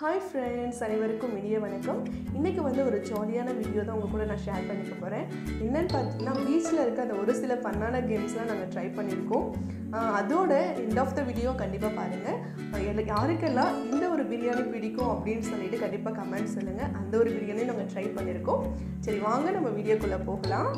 hi friends அனைவருக்கும் இனிய வணக்கம் இன்றைக்கி வந்து ஒரு ஜாலியான வீடியோ தான் உங்கள் கூட நான் ஷேர் பண்ணிக்க போகிறேன் என்னென்னு பார்த்தீங்கன்னா பீச்சில் இருக்க அந்த ஒரு சில ஃபன்னான கேம்ஸ்லாம் நாங்கள் ட்ரை பண்ணியிருக்கோம் ஆஹ் அதோட எண்ட் ஆஃப் த வீடியோ கண்டிப்பாக பாருங்கள் யாருக்கெல்லாம் இந்த ஒரு பிரியாணி பிடிக்கும் அப்படின்னு சொல்லிட்டு கண்டிப்பாக கமெண்ட் சொல்லுங்கள் அந்த ஒரு பிரியாணி நாங்கள் ட்ரை பண்ணியிருக்கோம் சரி வாங்க நம்ம வீடியோக்குள்ளே போகலாம்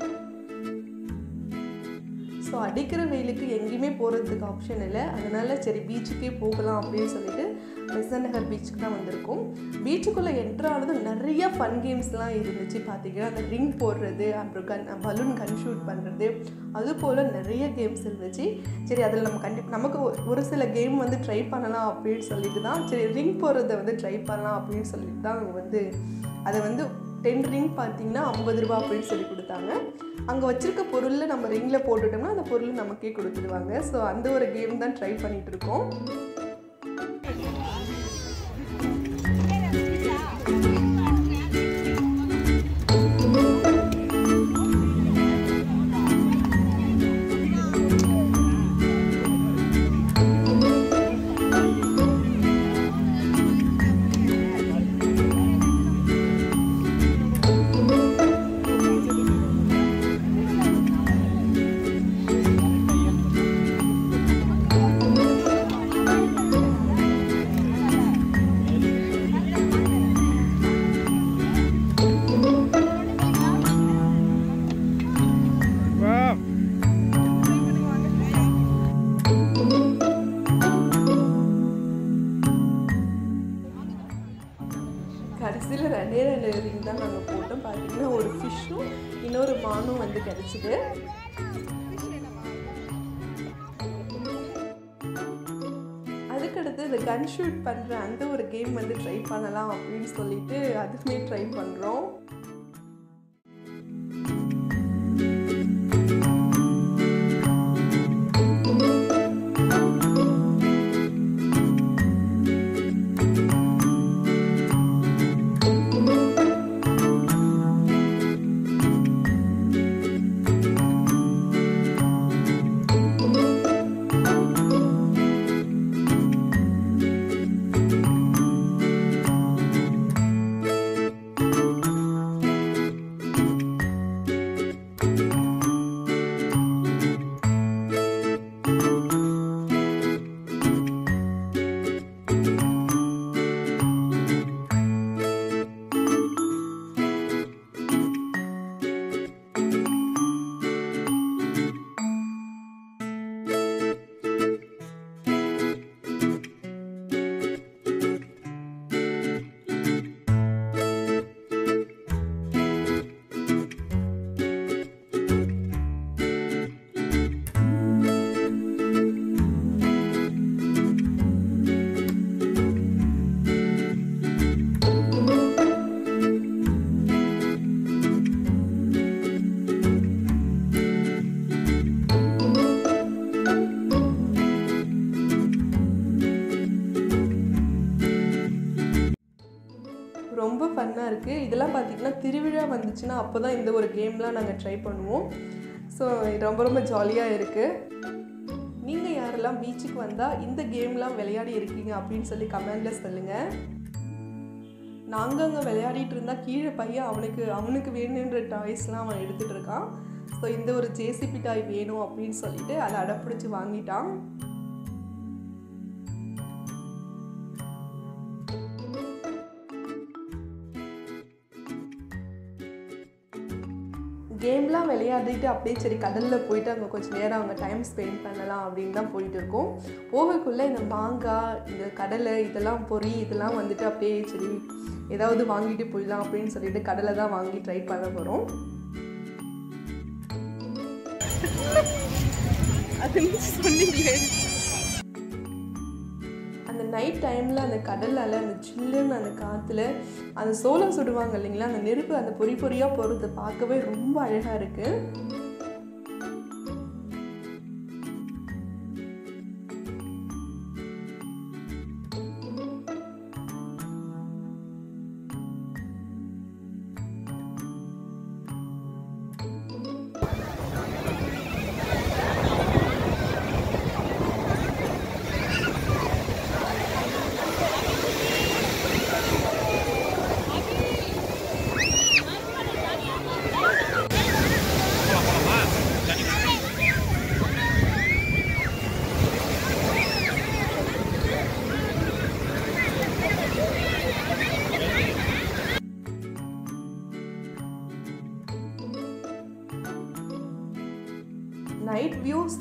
ஸோ அடிக்கிற வெயிலுக்கு எங்கேயுமே போகிறதுக்கு ஆப்ஷன் இல்லை அதனால் சரி பீச்சுக்கே போகலாம் அப்படின்னு சொல்லிட்டு பெசன் நகர் பீச்சுக்கு தான் வந்திருக்கோம் பீச்சுக்குள்ளே என்ட்ரு ஆனதும் நிறைய ஃபன் கேம்ஸ்லாம் இருந்துச்சு பார்த்தீங்கன்னா அந்த ரிங் போடுறது அப்புறம் கன் பலூன் கன் ஷூட் பண்ணுறது அது போல் நிறைய கேம்ஸ் இருந்துச்சு சரி அதில் நம்ம கண்டிப்பாக நமக்கு ஒரு- ஒரு சில கேம் வந்து ட்ரை பண்ணலாம் அப்படின்னு சொல்லிட்டு தான் சரி ரிங் போடுறத வந்து ட்ரை பண்ணலாம் அப்படின்னு சொல்லிட்டு தான் அவங்க வந்து அதை வந்து டென் ரிங் பார்த்தீங்கன்னா ஐம்பது ரூபா அப்படின்னு சொல்லி கொடுத்தாங்க அங்கே வச்சிருக்க பொருளில் நம்ம ரிங்கில் போட்டுட்டோம்னா அந்த பொருள் நமக்கே கொடுத்துருவாங்க ஸோ அந்த ஒரு கேம் தான் ட்ரை பண்ணிட்டு இருக்கோம் கடைசியில் ரெண்டே ரெண்டு ரிங் தான் நாங்கள் போட்டோம் பார்த்தீங்கன்னா ஒரு ஃபிஷ்ஷும் இன்னொரு மானும் வந்து கிடச்சிது அதுக்கடுத்து இந்த கன் ஷூட் பண்ணுற அந்த ஒரு கேம் வந்து ட்ரை பண்ணலாம் அப்படின்னு சொல்லிட்டு அதுவுமே ட்ரை பண்ணுறோம் ரொம்ப ஃபன்னாக இருக்குது இதெல்லாம் பார்த்திங்கன்னா திருவிழா வந்துச்சுன்னா அப்போ தான் இந்த ஒரு கேம்லாம் நாங்கள் ட்ரை பண்ணுவோம் ஸோ ரொம்ப ரொம்ப ஜாலியாக இருக்குது நீங்கள் யாரெல்லாம் பீச்சுக்கு வந்தால் இந்த கேம்லாம் விளையாடி இருக்கீங்க அப்படின்னு சொல்லி கமெண்டில் சொல்லுங்கள் நாங்கள் அங்கே விளையாடிட்டு இருந்தால் கீழே பையன் அவனுக்கு அவனுக்கு வேணுன்ற டாய்ஸ்லாம் அவன் எடுத்துகிட்டு இருக்கான் ஸோ இந்த ஒரு ஜேசிபி டாய் வேணும் அப்படின்னு சொல்லிட்டு அதை அடப்பிடிச்சு வாங்கிட்டான் கேம்லாம் விளையாடிட்டு அப்படியே சரி கடலில் போயிட்டு அங்கே கொஞ்சம் நேரம் அங்கே டைம் ஸ்பெண்ட் பண்ணலாம் அப்படின்னு தான் போயிட்டு இருக்கோம் போகக்குள்ளே இந்த மாங்காய் இந்த கடலை இதெல்லாம் பொறி இதெல்லாம் வந்துட்டு அப்படியே சரி ஏதாவது வாங்கிட்டு போயிடலாம் அப்படின்னு சொல்லிட்டு கடலை தான் வாங்கி ட்ரை பண்ண போகிறோம் அது சொன்னீங்களே அந்த நைட் டைமில் அந்த கடல் அலை அந்த சில்லுன்னு அந்த காற்றுல அந்த சோளம் சுடுவாங்க இல்லைங்களா அந்த நெருப்பு அந்த பொறி பொறியாக போகிறத பார்க்கவே ரொம்ப அழகாக இருக்குது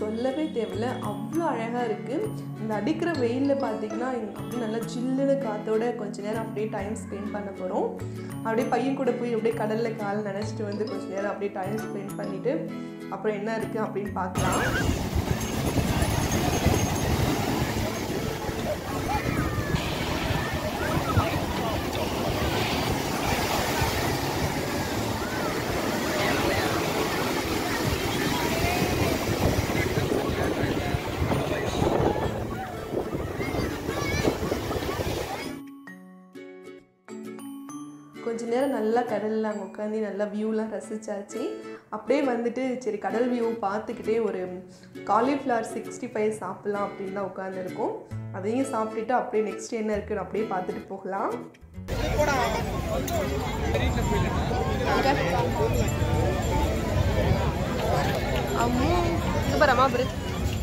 சொல்லவே தேவையில்ல அவ்வளோ அழகாக இருக்குது இந்த அடிக்கிற வெயிலில் பார்த்தீங்கன்னா அப்படியே நல்லா சில்லுன்னு காற்றோட கொஞ்ச நேரம் அப்படியே டைம் ஸ்பெண்ட் பண்ண போகிறோம் அப்படியே பையன் கூட போய் அப்படியே கடலில் கால் நினச்சிட்டு வந்து கொஞ்ச நேரம் அப்படியே டைம் ஸ்பெண்ட் பண்ணிவிட்டு அப்புறம் என்ன இருக்குது அப்படின்னு பார்க்கலாம் கொஞ்ச நேரம் நல்லா கடலில் அங்கே உட்காந்து நல்லா வியூலாம் ரசிச்சாச்சு அப்படியே வந்துட்டு சரி கடல் வியூ பார்த்துக்கிட்டே ஒரு காலிஃப்ளவர் சிக்ஸ்டி ஃபைவ் சாப்பிட்லாம் அப்படின்னு தான் உட்காந்துருக்கோம் அதையும் சாப்பிட்டுட்டு அப்படியே நெக்ஸ்ட் என்ன இருக்குன்னு அப்படியே பார்த்துட்டு போகலாம் అమ్మో సూపర్ అమ్మా బ్రిజ్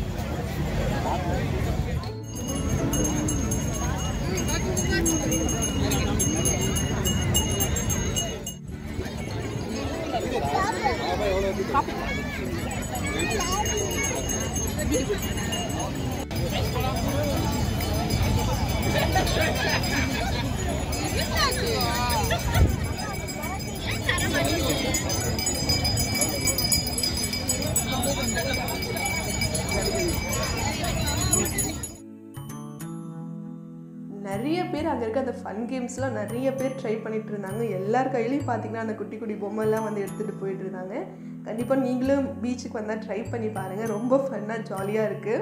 நிறைய பேர் அங்கே இருக்க அந்த ஃபன் கேம்ஸ்லாம் நிறைய பேர் ட்ரை பண்ணிட்டு இருந்தாங்க எல்லார் கையிலையும் பார்த்தீங்கன்னா அந்த குட்டி குட்டி பொம்மைலாம் வந்து எடுத்துகிட்டு போயிட்டு இருந்தாங்க கண்டிப்பாக நீங்களும் பீச்சுக்கு வந்தால் ட்ரை பண்ணி பாருங்கள் ரொம்ப ஃபன்னாக ஜாலியாக இருக்குது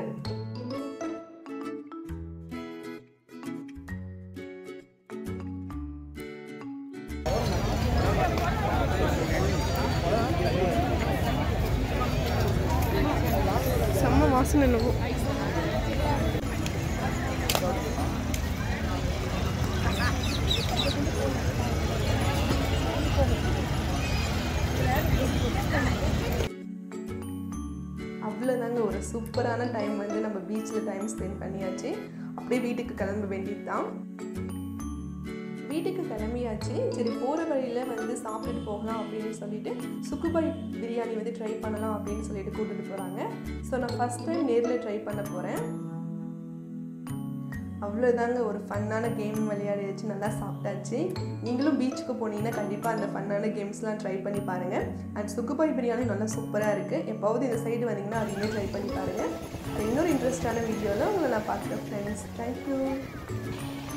செம்ம வாசனை என்னவோ அவ்வளோதாங்க ஒரு சூப்பரான டைம் வந்து நம்ம பீச்சில் டைம் ஸ்பெண்ட் பண்ணியாச்சு அப்படியே வீட்டுக்கு கிளம்ப வேண்டியது தான் வீட்டுக்கு கிளம்பியாச்சு சரி போகிற வழியில் வந்து சாப்பிட்டுட்டு போகலாம் அப்படின்னு சொல்லிட்டு சுக்குபாய் பிரியாணி வந்து ட்ரை பண்ணலாம் அப்படின்னு சொல்லிட்டு கூட்டிட்டு போகிறாங்க ஸோ நான் ஃபஸ்ட் டைம் நேரில் ட்ரை பண்ண போகிறேன் அவ்வளோதாங்க ஒரு ஃபன்னான கேம் விளையாடியாச்சு நல்லா சாப்பிட்டாச்சு நீங்களும் பீச்சுக்கு போனீங்கன்னா கண்டிப்பாக அந்த ஃபன்னான கேம்ஸ்லாம் ட்ரை பண்ணி பாருங்கள் அண்ட் சுக்குபாய் பிரியாணி நல்லா சூப்பராக இருக்குது எப்போவது இந்த சைடு வந்தீங்கன்னா அதையுமே ட்ரை பண்ணி பாருங்கள் இன்னொரு இன்ட்ரெஸ்டான வீடியோவில் உங்களை நான் பார்க்குறேன் ஃப்ரெண்ட்ஸ் தேங்க்யூ